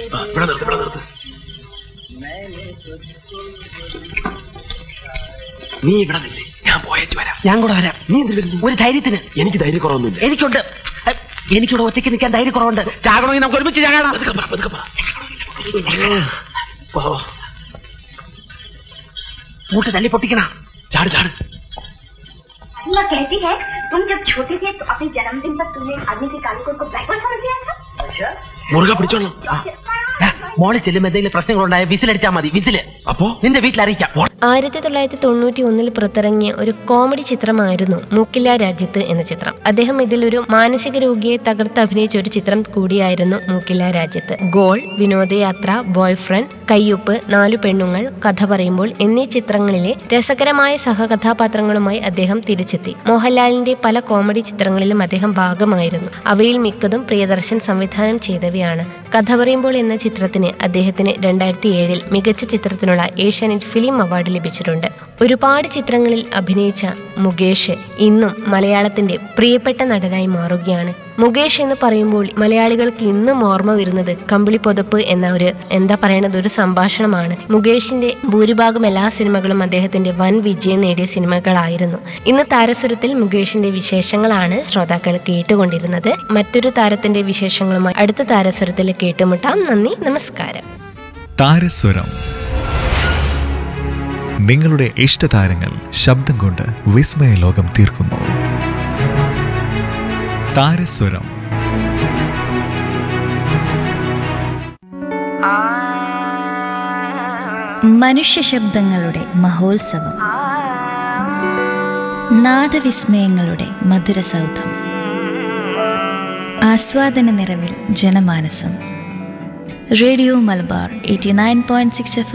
ആ, ഇവിടെ നിർത്ത് ഇവിടെ നിർത്ത് നീ ഇവിടെ നില്ലേ ഞാൻ പോയേച്ചു വരാം ഞാൻ കൂടെ വരാം നീ എന്തിനു വരുന്നു? ഒരു ധൈര്യത്തിന് എനിക്ക് ധൈര്യ കുറവൊന്നുമില്ല എനിക്കുണ്ട് ഏ, എനിക്കിവിടെ ഒറ്റയ്ക്ക് നിൽക്കാൻ ധൈര്യം കുറവുണ്ട് ചാകണമെങ്കിൽ നമുക്ക് ഒരുമിച്ച് ചാകണം പതുക്കെ പറ, പതുക്കെ പറ. വാ, വാ. കൂട്ട് തല്ലി പൊട്ടിക്കണ ചാട് ചാട് अम्मा कहती है तुम जब छोटे थे तो अपने जन्मदिन पर तुमने आदमी के कालीकोट को बैकवर्ड समझ लिया था മുറുകെ പിടിച്ചോളാം മോളിൽ ചെല്ലുമ്പോ എന്തെങ്കിലും പ്രശ്നങ്ങളുണ്ടായ വിസിലടിച്ചാൽ മതി വിസില് അപ്പോ നിന്റെ വീട്ടിൽ അറിയിക്കാം ആയിരത്തി തൊള്ളായിരത്തി തൊണ്ണൂറ്റി ഒന്നിൽ പുറത്തിറങ്ങിയ ഒരു കോമഡി ചിത്രമായിരുന്നു മൂക്കില്ല രാജ്യത്ത് എന്ന ചിത്രം അദ്ദേഹം ഇതിൽ ഒരു മാനസിക രോഗിയെ തകർത്ത് അഭിനയിച്ച ഒരു ചിത്രം കൂടിയായിരുന്നു മൂക്കില്ല രാജ്യത്ത് ഗോൾ വിനോദയാത്ര ബോയ് ഫ്രണ്ട് കയ്യൊപ്പ് നാലു പെണ്ണുങ്ങൾ കഥ പറയുമ്പോൾ എന്നീ ചിത്രങ്ങളിലെ രസകരമായ സഹകഥാപാത്രങ്ങളുമായി അദ്ദേഹം തിരിച്ചെത്തി മോഹൻലാലിന്റെ പല കോമഡി ചിത്രങ്ങളിലും അദ്ദേഹം ഭാഗമായിരുന്നു അവയിൽ മിക്കതും പ്രിയദർശൻ സംവിധാനം ചെയ്തവയാണ് കഥ പറയുമ്പോൾ എന്ന ചിത്രത്തിന് അദ്ദേഹത്തിന് രണ്ടായിരത്തി ഏഴിൽ മികച്ച ചിത്രത്തിനുള്ള ഏഷ്യാനെറ്റ് ഫിലിം അവാർഡ് ലഭിച്ചിട്ടുണ്ട് ഒരുപാട് ചിത്രങ്ങളിൽ അഭിനയിച്ച മുകേഷ് ഇന്നും മലയാളത്തിന്റെ പ്രിയപ്പെട്ട നടനായി മാറുകയാണ് മുകേഷ് എന്ന് പറയുമ്പോൾ മലയാളികൾക്ക് ഇന്നും ഓർമ്മ വരുന്നത് കമ്പിളി പൊതപ്പ് എന്ന ഒരു എന്താ പറയണത് ഒരു സംഭാഷണമാണ് മുകേഷിന്റെ ഭൂരിഭാഗം എല്ലാ സിനിമകളും അദ്ദേഹത്തിന്റെ വൻ വിജയം നേടിയ സിനിമകളായിരുന്നു ഇന്ന് താരസുരത്തിൽ മുകേഷിന്റെ വിശേഷങ്ങളാണ് ശ്രോതാക്കൾ കേട്ടുകൊണ്ടിരുന്നത് മറ്റൊരു താരത്തിന്റെ വിശേഷങ്ങളുമായി അടുത്ത താരസുരത്തിൽ കേട്ടുമുട്ടാം നന്ദി നമസ്കാരം താരസ്വരം നിങ്ങളുടെ ഇഷ്ടതാരങ്ങൾ ശബ്ദം കൊണ്ട് വിസ്മയ ലോകം തീർക്കുന്നു താരസ്വരം മനുഷ്യ ശബ്ദങ്ങളുടെ മഹോത്സവം നാദവിസ്മയങ്ങളുടെ മധുര സൗധം ആസ്വാദന നിറവിൽ ജനമാനസം radio Malabar eighty nine point six F